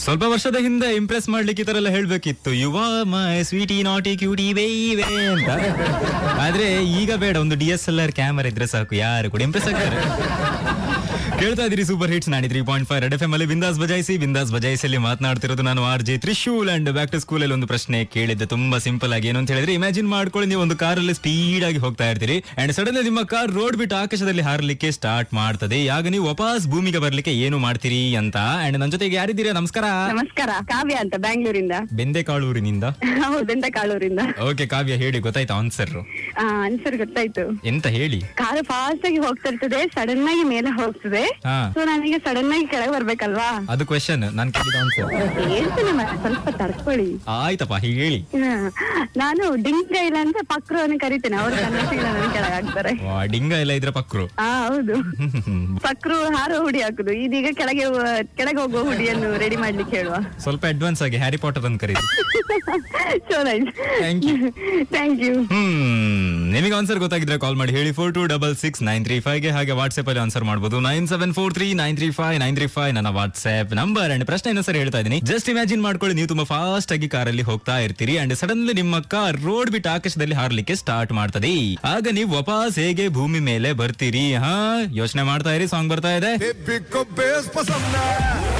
ಸ್ವಲ್ಪ ವರ್ಷದ ಹಿಂದೆ ಇಂಪ್ರೆಸ್ ಮಾಡ್ಲಿಕ್ಕೆ ಈ ತರ ಎಲ್ಲ ಹೇಳ್ಬೇಕಿತ್ತು ಯುವ ಮೈ ಸ್ವೀಟಿ ನಾಟಿ ಕ್ಯೂಟಿ ಬೇಯ್ವೆ ಅಂತ ಆದ್ರೆ ಈಗ ಬೇಡ ಒಂದು D S L R camera ಇದ್ರೆ ಸಾಕು ಯಾರು ಕೂಡ ಇಂಪ್ರೆಸ್ ಆಗ್ತಾರೆ ಕೇಳ್ತಾ ಇದೀರಿ ಸೂಪರ್ ಹಿಟ್ಸ್ ನಾಡಿ three point five red F M ಅಲ್ಲಿ ಬಿಂದಾಸ್ ಬಜಾಯಿಸಿ ಬಿಂದಾಸ್ ಬಜಾಯಿಸಲ್ಲಿ ಮಾತನಾಡ್ತಿರೋದು ನಾನು R J Trishul and back to school ಅಲ್ಲಿ ಒಂದು ಪ್ರಶ್ನೆ ಕೇಳಿದ್ದೆ ತುಂಬಾ ಸಿಂಪಲ್ ಆಗಿ ಏನು ಅಂತ ಹೇಳಿದ್ರೆ ಇಮ್ಯಾಜಿನ್ ಮಾಡ್ಕೊಳ್ಳಿ ನೀವು ಒಂದು ಕಾರಲ್ಲಿ ಸ್ಪೀಡ್ ಆಗಿ ಹೋಗ್ತಾ ಇರ್ತೀರಿ ಅಂಡ್ ಸಡನ್ ನಿಮ್ಮ ಕಾರ್ ರೋಡ್ ಬಿಟ್ಟು ಆಕಾಶದಲ್ಲಿ ಹಾರಲಿಕ್ಕೆ ಸ್ಟಾರ್ಟ್ ಮಾಡ್ತದೆ ಆಗ ನೀವು ವಾಪಸ್ ಭೂಮಿಗೆ ಬರ್ಲಿಕ್ಕೆ ಏನು ಮಾಡ್ತೀರಿ ಅಂತ ಅಂಡ್ ನನ್ನ ಜೊತೆಗೆ ಯಾರಿದ್ದೀರಾ ನಮಸ್ಕಾರ ನಮಸ್ಕಾರ ಕಾವ್ಯ ಅಂತ ಬ್ಯಾಂಗ್ಳೂರಿಂದ ಬೆಂದೆಕಾಳೂರಿನಿಂದ ಹೌದೆಂತ ಕಾಳೂರಿಂದ ಓಕೆ ಕಾವ್ಯ ಹೇಳಿ ಗೊತ್ತಾಯ್ತಾ ಆನ್ಸರ್ ಆನ್ಸರ್ ಗೊತ್ತಾಯ್ತು ಎಂತ ಹೇಳಿ ಕಾರು ಫಾಸ್ಟ್ ಆಗಿ ಹೋಗ್ತಾ ಇರ್ತದೆ ಸಡನ್ ಆಗಿ ಮೇಲೆ ಹೋಗ್ತದೆ ಹಾ ಸೊ ನನಗೆ ಸಡನ್ ಆಗಿ ಕೆಳಗೆ ಬರ್ಬೇಕಲ್ವಾ ಅದು ಕ್ವೆಶನ್ ನಾನು ಕೇಳಿದ ಆನ್ಸರ್ ಹೇಳ್ತೀನಿ ಮತ್ತೆ ಸ್ವಲ್ಪ ತಡ್ಕೊಳ್ಳಿ ಆಯ್ತಪ್ಪ ಹೀಗೆ ಹೇಳಿ ಹಾ. ನಾನು ಡಿಂಗ ಇಲ್ಲ ಅಂತ ಪಕ್ರು ಅನ್ನು ಕರಿತೇನೆ ಅವ್ರು ಕನ್ನಡಿಗ ನನ್ನ ಕೆಳಗೆ ಹಾಕ್ತಾರೆ ವಾ, ಡಿಂಗ ಎಲ್ಲ ಇದ್ರೆ ಪಕ್ರು ಹಾ ಹೌದು ಪಕ್ರು ಹಾರೋ ಹುಡಿ ಹಾಕುದು ಇದೀಗ ಕೆಳಗೆ ಕೆಳಗೆ ಹೋಗುವ ಹುಡಿಯನ್ನು ರೆಡಿ ಮಾಡ್ಲಿಕ್ಕೆ ಹೇಳುವ ಸ್ವಲ್ಪ ಅಡ್ವಾನ್ಸ್ ಆಗಿ ಹ್ಯಾರಿ ಪಾಟರ್ ಅಂತ ಕರೀರಿ so nice Thank you. Thank you hmm ನಿಮಗೆ ಆನ್ಸರ್ ಗೊತ್ತಾಗಿದ್ರೆ ಕಾಲ್ ಮಾಡಿ ಹೇಳಿ four two double six nine three five ಗೆ ಹಾಗೆ ವಾಟ್ಸ್ಆಪ್ ಅಲ್ಲಿ ಆನ್ಸರ್ ಮಾಡಬಹುದು nine seven four three nine three five nine three five ನನ್ನ ವಾಟ್ಸ್ಆಪ್ ನಂಬರ್ ಅಂಡ್ ಪ್ರಶ್ನೆ ಇನ್ನೊಂದ್ಸರಿ ಹೇಳ್ತಾ ಇದೀನಿ ಜಸ್ಟ್ ಇಮ್ಯಾಜಿನ್ ಮಾಡ್ಕೊಳ್ಳಿ ನೀವು ತುಂಬಾ ಫಾಸ್ಟ್ ಆಗಿ ಕಾರಲ್ಲಿ ಹೋಗ್ತಾ ಇರ್ತೀರಿ ಅಂಡ್ ಸಡನ್ಲಿ ನಿಮ್ಮ ಕಾರ್ ರೋಡ್ ಬಿಟ್ಟು ಆಕಾಶದಲ್ಲಿ ಹಾರ್ಲಿಕ್ಕೆ ಸ್ಟಾರ್ಟ್ ಮಾಡ್ತದೆ ಆಗ ನೀವು ವಾಪಸ್ ಹೇಗೆ ಭೂಮಿ ಮೇಲೆ ಬರ್ತೀರಿ ಹಾ ಯೋಚನೆ ಮಾಡ್ತಾ ಇರಿ ಸಾಂಗ್ ಬರ್ತಾ ಇದೆ बेबी को बेस पसंद है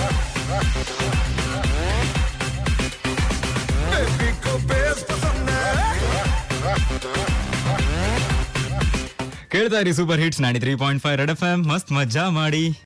बेबी को बेस पसंद है ಕೇಳ್ತಾ ಇರಿ ಸೂಪರ್ ಹಿಟ್ಸ್ ನಾಡಿ three point five red F M ಮಸ್ತ್ ಮಜಾ ಮಾಡಿ